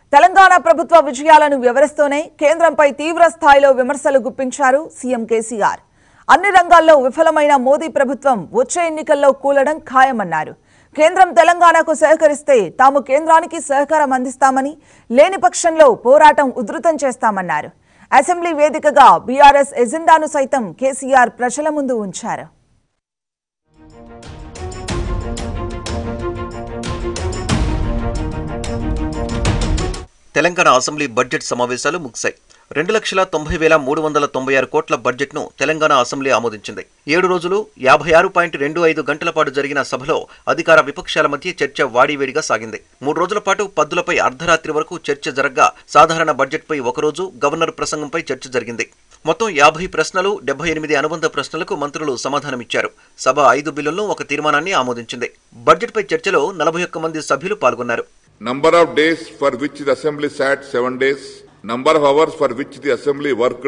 తెలంగాణ ప్రభుత్వ విజయాలను వివరిస్తూనే కేంద్రంపై తీవ్ర స్థాయిలో విమర్శలు గుప్పించారు సీఎం కేసీఆర్ అన్ని రంగాల్లో విఫలమైన మోదీ ప్రభుత్వం వచ్చే ఎన్నికల్లో కూలడం ఖాయమన్నారు కేంద్రం తెలంగాణకు సహకరిస్తే తాము కేంద్రానికి సహకారం అందిస్తామని లేని పక్షంలో పోరాటం ఉధృతం చేస్తామన్నారు అసెంబ్లీ వేదికగా బీఆర్ఎస్ ఎజెండాను సైతం కేసీఆర్ ప్రజల ముందు ఉంచారు తెలంగాణ అసెంబ్లీ బడ్జెట్ సమావేశాలు ముగిశాయి రెండు లక్షల తొంభై వేల మూడు వందల తొంభై ఆరు కోట్ల బడ్జెట్ను తెలంగాణ అసెంబ్లీ ఆమోదించింది ఏడు రోజులు యాభై ఆరు పాయింట్ రెండు ఐదు గంటల పాటు జరిగిన సభలో అధికార విపక్షాల మధ్య చర్చ వాడివేడిగా సాగింది మూడు రోజుల పాటు పద్దులపై అర్ధరాత్రి వరకు చర్చ జరగ్గా సాధారణ బడ్జెట్పై ఒకరోజు గవర్నర్ ప్రసంగంపై చర్చ జరిగింది మొత్తం యాభై ప్రశ్నలు డెబ్బై ఎనిమిది అనుబంధ ప్రశ్నలకు మంత్రులు సమాధానమిచ్చారు సభ ఐదు బిల్లులను ఒక తీర్మానాన్ని ఆమోదించింది బడ్జెట్పై చర్చలో నలభై ఒక్క మంది సభ్యులు పాల్గొన్నారు Number of days for which the assembly sat 7 days. Number of hours for which the assembly worked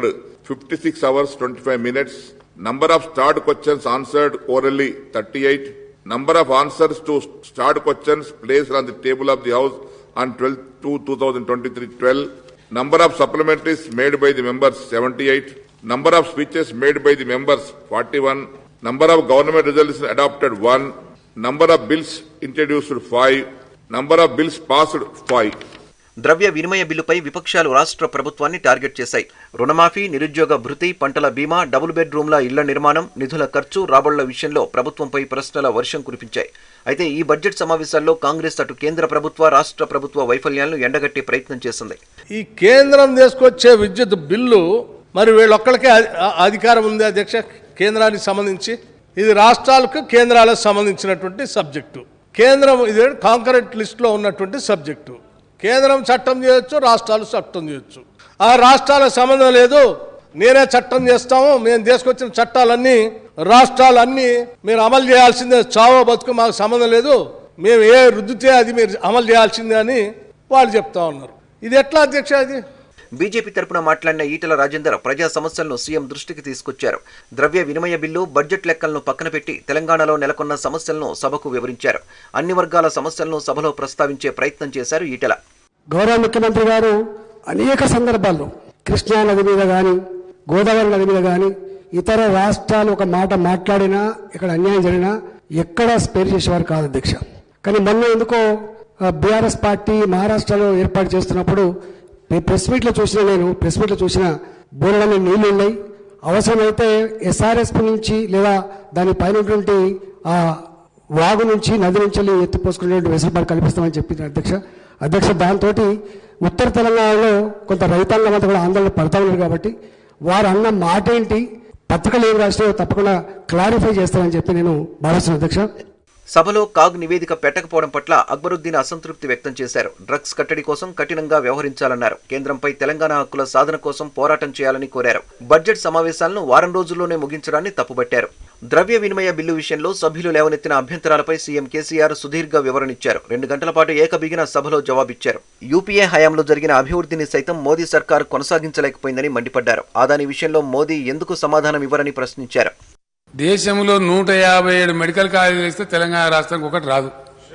56 hours 25 minutes. Number of starred questions answered orally 38. Number of answers to starred questions placed on the table of the House on 12 to 2023 12. Number of supplementaries made by the members 78. Number of speeches made by the members 41. Number of government resolutions adopted 1. Number of bills introduced 5. Number of bills passed 5. ద్రవ్య వినిమయ బిల్లుపై విపక్షాలు రాష్ట్ర ప్రభుత్వాన్ని target చేశాయి రుణమాఫీ నిరుద్యోగ భృతి పంటల బీమా డబుల్ బెడ్రూమ్ల ఇళ్ల నిర్మాణం నిధుల ఖర్చు రాబడుల విషయంలో ప్రభుత్వంపై ప్రశ్నల వర్షం కురిపించాయి అయితే ఈ బడ్జెట్ సమావేశాల్లో కాంగ్రెస్ అటు కేంద్ర ప్రభుత్వ రాష్ట్ర ప్రభుత్వ వైఫల్యాలను ఎండగట్టే ప్రయత్నం చేసింది ఈ కేంద్రం తీసుకొచ్చే విద్యుత్ బిల్లు మరి వీళ్ళొక్కడికే అధి- ఆ- అధికారం ఉంది అధ్యక్ష కేంద్రానికి సంబంధించి ఇది రాష్ట్రాలకు కేంద్రాలకు సంబంధించినటువంటి సబ్జెక్టు కేంద్రం ఇది కాంకరెంట్ లిస్టులో ఉన్నటువంటి సబ్జెక్టు కేంద్రం చట్టం చేయొచ్చు రాష్ట్రాలు చట్టం చేయొచ్చు ఆ రాష్ట్రాలకు సంబంధం లేదు నేనే చట్టం చేస్తాము మేము తీసుకొచ్చిన చట్టాలన్నీ రాష్ట్రాలన్నీ మీరు అమలు చేయాల్సిందే చావో బతుకు మాకు సంబంధం లేదు మేము ఏ రుద్దితే అది మీరు అమలు చేయాల్సిందే అని వాళ్ళు చెప్తా ఉన్నారు ఇది ఎట్లా అధ్యక్ష అది బీజేపీ తరపున మాట్లాడిన ఈటల రాజేందర్ ప్రజా సమస్యలను సీఎం దృష్టికి తీసుకొచ్చారు ద్రవ్య వినిమయ బిల్లు బడ్జెట్ లెక్కలను పక్కన పెట్టి తెలంగాణలో నెలకొన్న సమస్యలను సభకు వివరించారు అన్ని వర్గాల సమస్యలను సభలో ప్రస్తావించే ప్రయత్నం చేశారు ఈటల గౌరవ ముఖ్యమంత్రి గారు అనేక సందర్భాల్లో కృష్ణా నది మీద కానీ గోదావరి నది మీద కానీ ఇతర రాష్ట్రాలు ఒక మాట మాట్లాడినా ఇక్కడ అన్యాయం జరిగినా ఎక్కడా స్పేర్ చేసేవారు కాదు అధ్యక్ష కానీ మొన్న ఎందుకో బీఆర్ఎస్ పార్టీ మహారాష్ట్రలో ఏర్పాటు చేస్తున్నప్పుడు ప్రె- ప్రెస్ మీట్లో చూసిన నేను ప్రెస్ మీట్లో చూసిన బోర్లని నీళ్లు ఉన్నాయి అవసరమైతే ఎస్ఆర్ఎస్పి నుంచి లేదా దాని పైన ఉన్నటువంటి ఆ వాగు నుంచి నది నుంచి వెళ్ళి ఎత్తిపోసుకునేటువంటి వెసులుబాటు కల్పిస్తామని చెప్పింది అధ్యక్ష అధ్యక్ష దాంతో ఉత్తర తెలంగాణలో కొంత రైతాంగం అంతా కూడా ఆందోళన పడతా ఉన్నారు కాబట్టి వారు అన్న మాట ఏంటి పత్రికలు ఏం రాసినాయో తప్పకుండా క్లారిఫై చేస్తామని చెప్పి నేను భావిస్తున్నాను అధ్యక్ష సభలో కాగ్ నివేదిక పెట్టకపోవడం పట్ల అక్బరుద్దీన్ అసంతృప్తి వ్యక్తం చేశారు డ్రగ్స్ కట్టడి కోసం కఠినంగా వ్యవహరించాలన్నారు కేంద్రంపై తెలంగాణ హక్కుల సాధన కోసం పోరాటం చేయాలని కోరారు బడ్జెట్ సమావేశాలను వారం రోజుల్లోనే ముగించడాన్ని తప్పుపట్టారు ద్రవ్య వినిమయ బిల్లు విషయంలో సభ్యులు లేవనెత్తిన అభ్యంతరాలపై సీఎం కేసీఆర్ సుదీర్ఘ వివరణిచ్చారు రెండు గంటల పాటు ఏకబిగిన సభలో జవాబిచ్చారు యూపీఏ హయాంలో జరిగిన అభివృద్ధిని సైతం మోదీ సర్కార్ కొనసాగించలేకపోయిందని మండిపడ్డారు ఆదాని విషయంలో మోదీ ఎందుకు సమాధానం ఇవ్వరని ప్రశ్నించారు దేశంలో నూట యాభై ఏడు మెడికల్ కాలేజీలు ఇస్తే తెలంగాణ రాష్ట్రానికి ఒకటి రాదు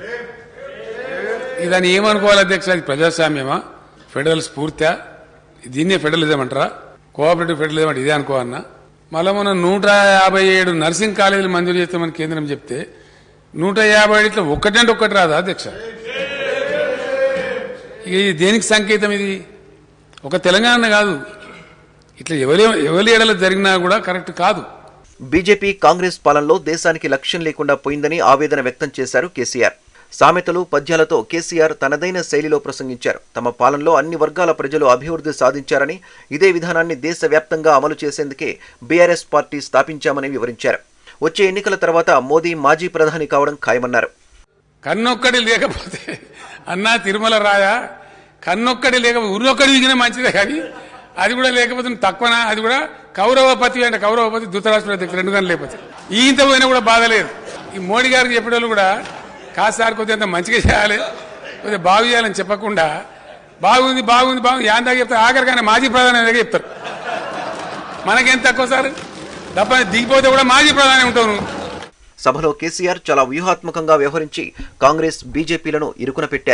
ఇదాన్ని ఏమనుకోవాలి అధ్యక్ష అది ప్రజాస్వామ్యమా ఫెడరల్ స్ఫూర్తా దీన్నే ఫెడరలిజం అంటారా కోఆపరేటివ్ ఫెడరలిజం అంటే ఇదే అనుకోవన్నా మళ్ళీ మనం నూట యాభై ఏడు నర్సింగ్ కాలేజీలు మంజూరు చేస్తామని కేంద్రం చెప్తే నూట యాభై ఏడిట్లో ఒక్కటంటే ఒక్కటి రాదా అధ్యక్ష ఇక ఇది దేనికి సంకేతం ఇది ఒక తెలంగాణ కాదు ఇట్లా ఎవరి ఎవరి ఎడల జరిగినా కూడా కరెక్ట్ కాదు బీజేపీ కాంగ్రెస్ పాలనలో దేశానికి లక్ష్యం లేకుండా పోయిందని ఆవేదన వ్యక్తం చేశారు కేసీఆర్ సామెతలు పద్యాలతో కేసీఆర్ తనదైన శైలిలో ప్రసంగించారు తమ పాలనలో అన్ని వర్గాల ప్రజలు అభివృద్ధి సాధించారని ఇదే విధానాన్ని దేశవ్యాప్తంగా అమలు చేసేందుకే బీఆర్ఎస్ పార్టీ స్థాపించామని వివరించారు వచ్చే ఎన్నికల తర్వాత మోదీ మాజీ ప్రధాని కావడం ఖాయమన్నారు కన్నొక్కడి లేకపోతే అన్నా తిరుమల రాయా కన్నొక్కడి లేకపోతే ఉర్రొక్కడి దిగిన మంచిదే కానీ అది కూడా లేకపోతే నువ్వు తక్కువనా అది కూడా కౌరవపతి అంటే కౌరవపతి ధృతరాష్ట్ర అధ్యక్షుడు రెండు కానీ లేకపోతే ఈయంత పోయినా కూడా బాధ లేదు ఈ మోడీ గారికి చెప్పేటోళ్ళు కూడా కాసారి కొద్దిగా అంత మంచిగా చేయాలి కొద్దిగా బాగు చేయాలని చెప్పకుండా బాగుంది బాగుంది బాగుంది యాందా చెప్తారు ఆఖరిగానే మాజీ ప్రధాని దగ్గర చెప్తారు మనకేం తక్కువ సార్ డబ్బా దిగిపోతే కూడా మాజీ ప్రధాని ఉంటావు నువ్వు సభలో కేసీఆర్ చాలా వ్యూహాత్మకంగా వ్యవహరించి కాంగ్రెస్ బీజేపీలను ఇరుకున పెట్టారు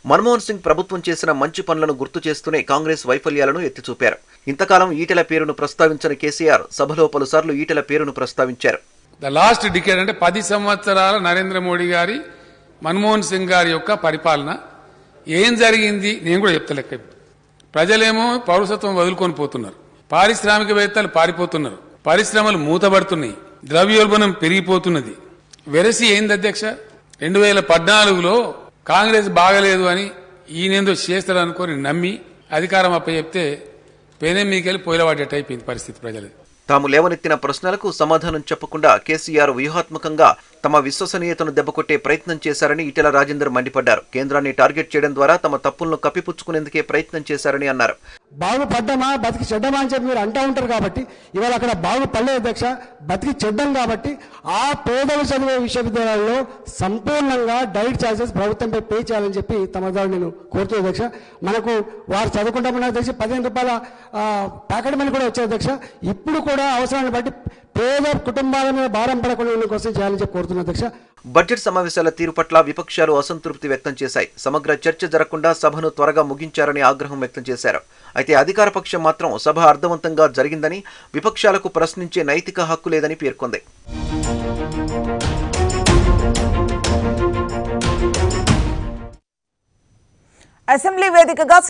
మన్మోహన్ సింగ్ ప్రభుత్వం చేసిన మంచి పనులను గుర్తు చేస్తూనే కాంగ్రెస్ వైఫల్యాలను ఎత్తిచూపారు ఇంతకాలం ఈటెల పేరును ప్రస్తావించని కేసీఆర్ సభలో పలుసార్లు ఈటెల పేరును ప్రస్తావించారు ద లాస్ట్ డికేడ్ అంటే పది సంవత్సరాల నరేంద్ర మోడీ గారి మన్మోహన్ సింగ్ గారి యొక్క పరిపాలన ఏం జరిగింది నేను కూడా చెప్తా లెక్క ఇప్పుడు. ప్రజలేమో పౌరసత్వం వదులుకొని పోతున్నారు పారిశ్రామికవేత్తలు పారిపోతున్నారు పరిశ్రమలు మూతబడుతున్నాయి ద్రవ్యోల్బణం పెరిగిపోతున్నది వెరసి ఏంది అధ్యక్ష రెండు వేల పద్నాలుగులో కాంగ్రెస్ బాగలేదు అని ఈయనేందో చేస్తాడు అనుకొని నమ్మి అధికారం అప్పచెప్తే పేనే మీకెళ్ళి పోయిలవాడేట్ అయిపోయింది పరిస్థితి ప్రజలది తాము లేవనెత్తిన ప్రశ్నలకు సమాధానం చెప్పకుండా కేసీఆర్ వ్యూహాత్మకంగా తమ విశ్వసనీయతను దెబ్బకొట్టే ప్రయత్నం చేశారని ఈటెల రాజేందర్ మండిపడ్డారు కేంద్రాన్ని టార్గెట్ చేయడం ద్వారా తమ తప్పులను కప్పిపుచ్చుకునేందుకే ప్రయత్నం చేశారని అన్నారు బాగుపడ్డమా బతికి చెడ్డమా అని చెప్పి మీరు అంటూ ఉంటారు కాబట్టి ఇవాళ అక్కడ బాగుపడలేదు అధ్యక్ష బతికి చెడ్డం కాబట్టి ఆ పేదలు చదివే విశ్వవిద్యాలయాల్లో సంపూర్ణంగా డైట్ ఛార్జెస్ ప్రభుత్వంపై పే చేయాలని చెప్పి తమ ద్వారా నేను కోరుతున్నా అధ్యక్ష మనకు వారు చదువుకుంటామన్న అధ్యక్ష పదిహేను రూపాయల ఆ, ప్యాకెట్ మనీ కూడా వచ్చాయి అధ్యక్ష ఇప్పుడు కూడా అవసరాన్ని బట్టి పేద కుటుంబాల మీద భారం పడకుండా ఉండడం కోసం చేయాలని చెప్పి కోరుతున్నా అధ్యక్ష బడ్జెట్ సమావేశాల తీరు పట్ల విపక్షాలు అసంతృప్తి వ్యక్తం చేశాయి సమగ్ర చర్చ జరగకుండా సభను త్వరగా ముగించారని ఆగ్రహం వ్యక్తం చేశారు అయితే అధికార పక్షం మాత్రం సభ అర్థవంతంగా జరిగిందని విపక్షాలకు ప్రశ్నించే నైతిక హక్కు లేదని పేర్కొంది అసెంబ్లీ వేదికగా